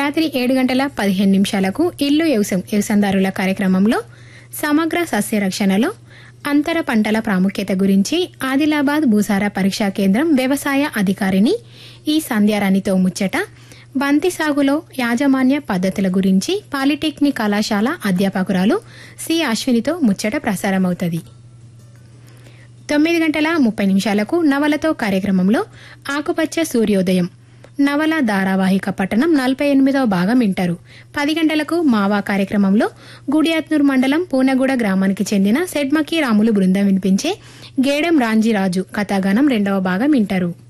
రాత్రి ఏడు గంటల పదిహేను నిమిషాలకు ఇల్లు వ్యవసం వ్యవసందారుల కార్యక్రమంలో సమగ్ర సస్యరక్షణలో అంతర పంటల ప్రాముఖ్యత గురించి ఆదిలాబాద్ భూసార పరీక్షా కేంద్రం వ్యవసాయ అధికారిని ఈ సంధ్యారాణితో ముచ్చట బంతి సాగులో యాజమాన్య పద్ధతుల గురించి పాలిటెక్నిక్ కళాశాల అధ్యాపకురాలు సి అశ్వినితో ముచ్చట ప్రసారమవుతుంది తొమ్మిది గంటల ముప్పై నిమిషాలకు నవలతో కార్యక్రమంలో ఆకుపచ్చ సూర్యోదయం నవల ధారావాహిక పట్టణం నలభై ఎనిమిదవ భాగం వింటారు పది గంటలకు మావా కార్యక్రమంలో గుడియాత్నూర్ మండలం పూనగూడ గ్రామానికి చెందిన సెడ్మకి రాములు బృందం వినిపించే గేడం రాంజీరాజు కథాగానం రెండవ భాగం వింటారు